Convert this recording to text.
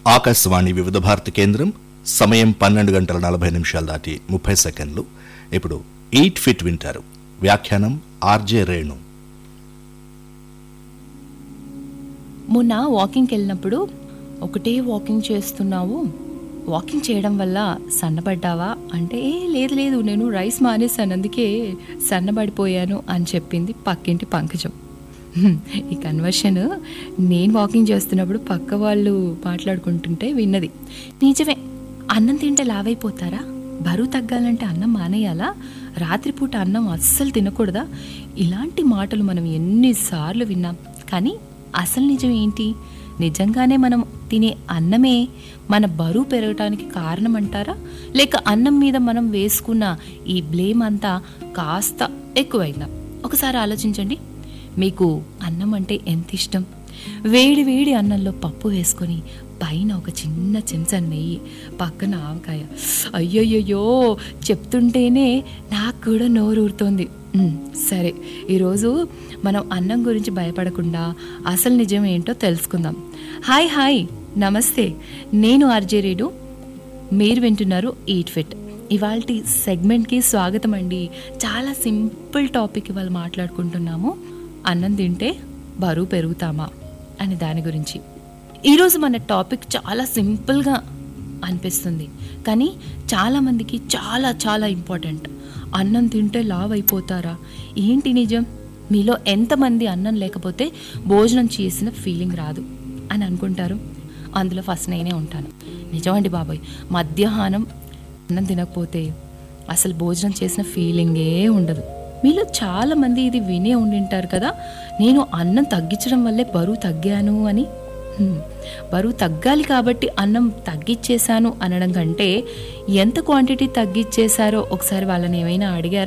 ఆకాశవాణి వివిధ భారతి కేంద్రం సమయం పన్నెండు గంటల నలభై నిమిషాలు దాటి ముప్పై సెకండ్లు ఇప్పుడు ఈట్ ఫిట్ వింటారు వ్యాఖ్యానం ఆర్జే రేణు మొన్న వాకింగ్కి వెళ్ళినప్పుడు ఒకటే వాకింగ్ చేస్తున్నావు వాకింగ్ చేయడం వల్ల సన్నబడ్డావా అంటే "ఏ, లేదు లేదు నేను రైస్ మానేశాను అందుకే సన్నబడిపోయాను అని చెప్పింది పక్కింటి పంకజం హ్మ్, ఈ కన్వర్షన్ నేను వాకింగ్ చేస్తున్నప్పుడు పక్క వాళ్ళు మాట్లాడుకుంటుంటే విన్నది నిజమే అన్నం తింటే లావైపోతారా బరువు తగ్గాలంటే అన్నం మానేయాలా రాత్రిపూట అన్నం అస్సలు తినకూడదా ఇలాంటి మాటలు మనం ఎన్నిసార్లు విన్నాం కానీ అసలు నిజం ఏంటి నిజంగానే మనం తినే అన్నమే మన బరువు పెరగటానికి కారణం అంటారా లేక అన్నం మీద మనం వేసుకున్న ఈ బ్లేమ్ అంతా కాస్త ఎక్కువైందా ఒకసారి ఆలోచించండి మీకు అన్నం అంటే ఎంత ఇష్టం వేడి వేడి అన్నంలో పప్పు వేసుకొని పైన ఒక చిన్న చెంచా నెయ్యి పక్కన ఆవకాయ అయ్యయ్యో చెప్తుంటేనే నాకు కూడా నోరు ఊరుతోంది ఉమ్, సరే ఈరోజు మనం అన్నం గురించి భయపడకుండా అసలు నిజం ఏంటో తెలుసుకుందాం హాయ్ హాయ్ నమస్తే నేను ఆర్జే రేడు మీరు వింటున్నారు ఈట్ ఫిట్ ఇవాళ సెగ్మెంట్కి స్వాగతం అండి చాలా సింపుల్ టాపిక్ ఇవాళ మాట్లాడుకుంటున్నాము అన్నం తింటే బరువు పెరుగుతామా అనే దాని గురించి ఈరోజు మన టాపిక్ చాలా సింపుల్గా అనిపిస్తుంది కానీ చాలామందికి చాలా చాలా ఇంపార్టెంట్ అన్నం తింటే లావ్ అయిపోతారా ఏంటి నిజం మీలో ఎంతమంది అన్నం లేకపోతే భోజనం చేసిన ఫీలింగ్ రాదు అని అనుకుంటారు అందులో ఫస్ట్ నేనే ఉంటాను నిజమండి బాబాయ్ మధ్యాహ్నం అన్నం తినకపోతే అసలు భోజనం చేసిన ఫీలింగే ఉండదు మీలో చాలా మంది ఇది వినే ఉండింటారు కదా నేను అన్నం తగ్గించడం వల్లే బరువు తగ్గాను అని హ్మ్. బరువు తగ్గాలి కాబట్టి అన్నం తగ్గిచ్చేశాను అనడం కంటే ఎంత క్వాంటిటీ తగ్గిచ్చేశారో ఒకసారి వాళ్ళని ఏమైనా అడిగారా